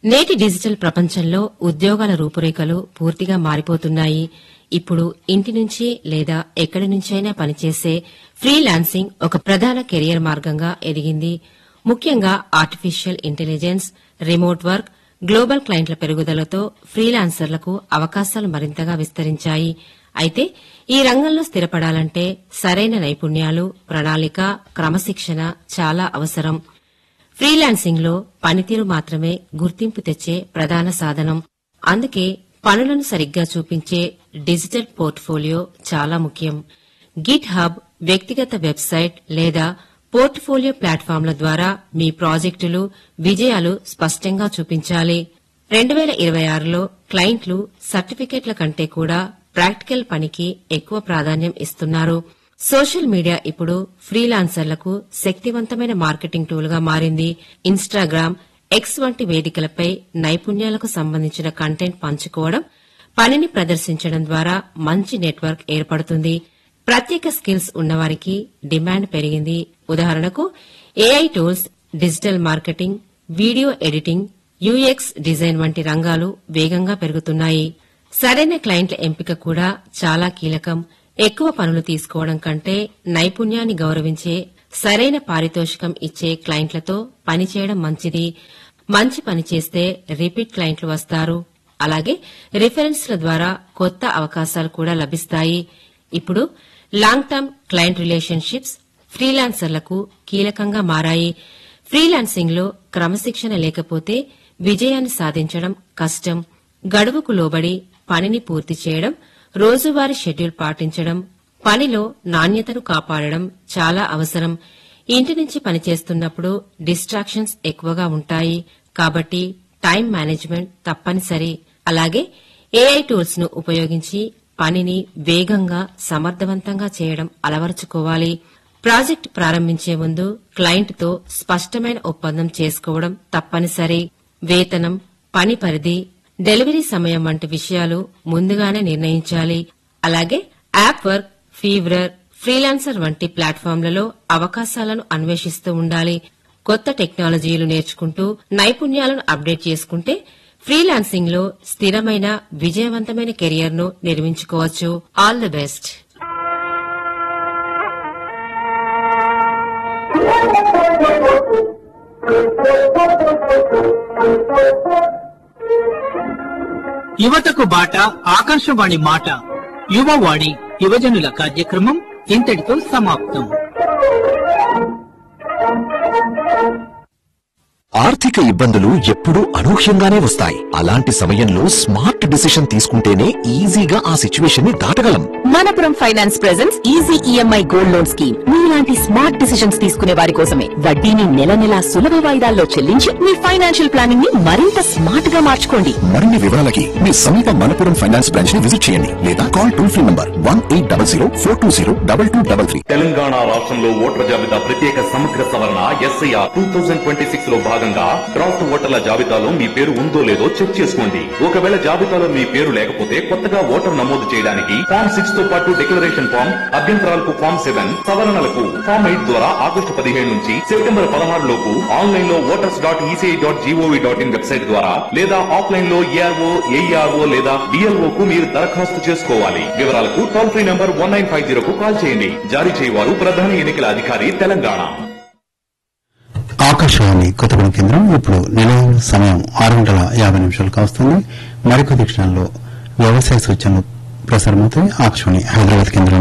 నేటి డిజిటల్ ప్రపంచంలో ఉద్యోగాల రూపురేఖలు పూర్తిగా మారిపోతున్నాయి ఇప్పుడు ఇంటి నుంచి లేదా ఎక్కడి నుంచైనా పనిచేసే ఫ్రీలాన్సింగ్ ఒక ప్రధాన కెరియర్ మార్గంగా ఎదిగింది ముఖ్యంగా artificial intelligence remote work global క్లయింట్ల పెరుగుదలతో ఫ్రీలాన్సర్లకు అవకాశాలు మరింతగా విస్తరించాయి అయితే ఈ రంగంలో స్థిరపడాలంటే సరైన నైపుణ్యాలు ప్రణాళిక క్రమశిక్షణ చాలా అవసరం ఫ్రీలాన్సింగ్ లో పనితీరు మాత్రమే గుర్తింపు తెచ్చే ప్రధాన సాధనం అందుకే పనులను సరిగ్గా చూపించే డిజిటల్ పోర్ట్ఫోలియో చాలా ముఖ్యం గిట్ హబ్ వ్యక్తిగత వెబ్సైట్ లేదా పోర్ట్ఫోలియో ప్లాట్ఫామ్ల ద్వారా మీ ప్రాజెక్టులు విజయాలు స్పష్టంగా చూపించాలి రెండు వేల ఇరవై ఆరులో క్లయింట్లు సర్టిఫికెట్ల కంటే కూడా ప్రాక్టికల్ పనికి ఎక్కువ ప్రాధాన్యం ఇస్తున్నారు సోషల్ మీడియా ఇప్పుడు ఫ్రీలాన్సర్లకు శక్తివంతమైన మార్కెటింగ్ టూల్ గా మారింది ఇన్స్టాగ్రామ్ ఎక్స్ వంటి వేదికలపై నైపుణ్యాలకు సంబంధించిన కంటెంట్ పంచుకోవడం పనిని ప్రదర్శించడం ద్వారా మంచి నెట్వర్క్ ఏర్పడుతుంది ప్రత్యేక స్కిల్స్ ఉన్నవారికి డిమాండ్ పెరిగింది ఉదాహరణకు AI tools digital marketing video editing UX design వంటి రంగాలు వేగంగా పెరుగుతున్నాయి సరైన క్లయింట్ల ఎంపిక కూడా చాలా కీలకం ఎక్కువ పనులు తీసుకోవడం కంటే నైపుణ్యాన్ని గౌరవించే సరైన పారితోషికం ఇచ్చే క్లయింట్లతో పనిచేయడం మంచిది మంచి పని చేస్తే రిపీట్ క్లయింట్లు వస్తారు అలాగే రిఫరెన్స్ల ద్వారా కొత్త అవకాశాలు కూడా లభిస్తాయి ఇప్పుడు లాంగ్ టర్మ్ క్లయింట్ రిలేషన్షిప్స్ ఫ్రీలాన్సర్లకు కీలకంగా మారాయి ఫ్రీలాన్సింగ్ లో క్రమశిక్షణ లేకపోతే విజయాన్ని సాధించడం కష్టం గడువుకు లోబడి పనిని పూర్తి చేయడం రోజువారీ షెడ్యూల్ పాటించడం పనిలో నాణ్యతను కాపాడడం చాలా అవసరం ఇంటి నుంచి పనిచేస్తున్నప్పుడు డిస్ట్రాక్షన్స్ ఎక్కువగా ఉంటాయి కాబట్టి టైం మేనేజ్మెంట్ తప్పనిసరి అలాగే ఏఐ టూల్స్ ను ఉపయోగించి పనిని వేగంగా సమర్థవంతంగా చేయడం అలవరుచుకోవాలి ప్రాజెక్ట్ ప్రారంభించే ముందు క్లయింట్తో స్పష్టమైన ఒప్పందం చేసుకోవడం తప్పనిసరి వేతనం పని పరిధి డెలివరీ సమయం వంటి విషయాలు ముందుగానే నిర్ణయించాలి అలాగే యాప్ వర్క్ ఫీవరర్ ఫ్రీలాన్సర్ వంటి ప్లాట్ఫామ్లలో అవకాశాలను అన్వేషిస్తూ ఉండాలి కొత్త టెక్నాలజీలు నేర్చుకుంటూ నైపుణ్యాలను అప్డేట్ చేసుకుంటే ఫ్రీలాన్సింగ్ లో స్థిరమైన విజయవంతమైన కెరియర్ ను నిర్మించుకోవచ్చు ఆల్ ది బెస్ట్ యువతకు బాట ఆకాశవాణి మాట యువవాణి యువజనుల కార్యక్రమం ఇంతటితో సమాప్తం ఆర్థిక ఇబ్బందులు ఎప్పుడూ అనూహ్యంగానే వస్తాయి అలాంటి సమయంలో స్మార్ట్ డిసిషన్ తీసుకుంటేనే ఈజీగా ఆ సిచ్యువేషన్ ని దాటగలం Manappuram finance presents easy EMI gold loan scheme మీలాంటి స్మార్ట్ డిసిషన్స్ తీసుకునే వారి కోసమే వడ్డీని నెల నెలా సులభ వాయిదాల్లో చెల్లించి మీ ఫైనాన్షియల్ ప్లానింగ్ ని మరింత స్మార్ట్ గా మార్చుకోండి మరిన్ని వివరాలకి మీ సమీప మనపురం ఫైనాన్స్ బ్రాంచ్ ని విజిట్ చేయండి లేదా call toll free number one eight double zero four two zero double two double three Telangana రాష్ట్రంలో ఓటర్ల జాబితా ప్రత్యేక సమగ్ర సవరణ SIR two thousand twenty six లో భాగంగా డ్రాఫ్ట్ ఓటర్ల జాబితాలో మీ పేరు ఉందో లేదో చెక్ చేసుకోండి ఒకవేళ జాబితాలో మీ పేరు లేకపోతే కొత్తగా ఓటర్ నమోదు చేయడానికి ఫామ్ సిక్స్ తో పాటు డిక్లరేషన్ ఫామ్ అభ్యంతరాలకు ఫామ్ సెవెన్ సవరణలకు ఫామ్ ఎయిట్ ద్వారా ఆగస్టు పదిహేడు నుంచి సెప్టెంబర్ పదహారు లోపు ఆన్లైన్ లో voters dot ECI dot GOV dot in website ద్వారా లేదా ఆఫ్లైన్ లో ఏఆర్ఓ ఏఈఆర్ఓ లేదా డిఎల్ఓ కు మీరు దరఖాస్తు చేసుకోవాలి వివరాలకు toll free number one nine five zero కు కాల్ చేయండి జారీ చేయవారు ప్రధాన ఎన్నికల అధికారి తెలంగాణ ఆకాశవాణి కొత్తగూడెం కేంద్రం ఇప్పుడు నిలయం సమయం ఆరు గంటల యాభై నిమిషాలు కావస్తుంది మరికొద్ది క్షణాల్లో వ్యవసాయ సూచనలు ప్రసారమవుతాయి ఆకాశవాణి హైదరాబాద్ కేంద్రం